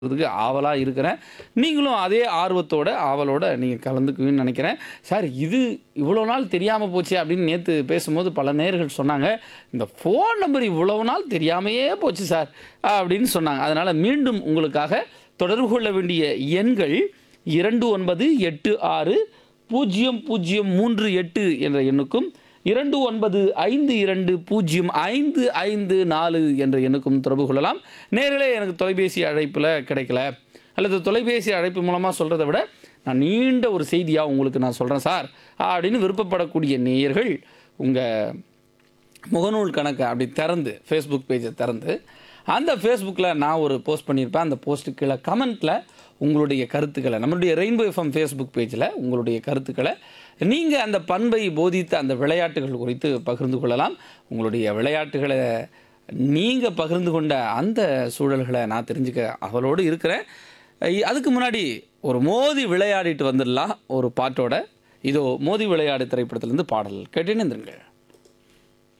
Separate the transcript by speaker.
Speaker 1: அதுக்கு ஆவலாக இருக்கிறேன் நீங்களும் அதே ஆர்வத்தோட ஆவலோட நீங்கள் கலந்துக்குவீங்கன்னு நினைக்கிறேன் சார் இது இவ்வளோ நாள் தெரியாமல் போச்சு அப்படின்னு நேற்று பேசும்போது பல நேர்கள் சொன்னாங்க இந்த ஃபோன் நம்பர் இவ்வளவு நாள் தெரியாமையே போச்சு சார் அப்படின்னு சொன்னாங்க அதனால் மீண்டும் உங்களுக்காக தொடர்பு கொள்ள வேண்டிய எண்கள் இரண்டு ஒன்பது எட்டு ஆறு பூஜ்ஜியம் பூஜ்ஜியம் மூன்று எட்டு என்ற எண்ணுக்கும் இரண்டு ஒன்பது ஐந்து இரண்டு பூஜ்ஜியம் ஐந்து ஐந்து நாலு என்ற எண்ணுக்கும் தொடர்பு கொள்ளலாம் நேரிலே எனக்கு தொலைபேசி அழைப்பில் கிடைக்கல அல்லது தொலைபேசி அழைப்பு மூலமாக சொல்கிறத விட நான் நீண்ட ஒரு செய்தியாக உங்களுக்கு நான் சொல்கிறேன் சார் அப்படின்னு விருப்பப்படக்கூடிய நேயர்கள் உங்கள் முகநூல் கணக்கை அப்படி திறந்து ஃபேஸ்புக் பேஜை திறந்து அந்த ஃபேஸ்புக்கில் நான் ஒரு போஸ்ட் பண்ணியிருப்பேன் அந்த போஸ்ட்டு கீழே கமெண்ட்டில் உங்களுடைய கருத்துக்களை நம்மளுடைய ரெயின்போ எஃப்எம் ஃபேஸ்புக் பேஜில் உங்களுடைய கருத்துக்களை நீங்கள் அந்த பண்பை போதித்த அந்த விளையாட்டுகள் குறித்து பகிர்ந்து கொள்ளலாம் உங்களுடைய விளையாட்டுகளை நீங்கள் பகிர்ந்து கொண்ட அந்த சூழல்களை நான் தெரிஞ்சுக்க அவளோடு இருக்கிறேன் ஐ- அதுக்கு முன்னாடி ஒரு மோதி விளையாடிட்டு வந்துடலாம் ஒரு பாட்டோட இதோ மோதி விளையாடு திரைப்படத்திலேருந்து பாடல் கேட்டேன்னு இருந்துருங்க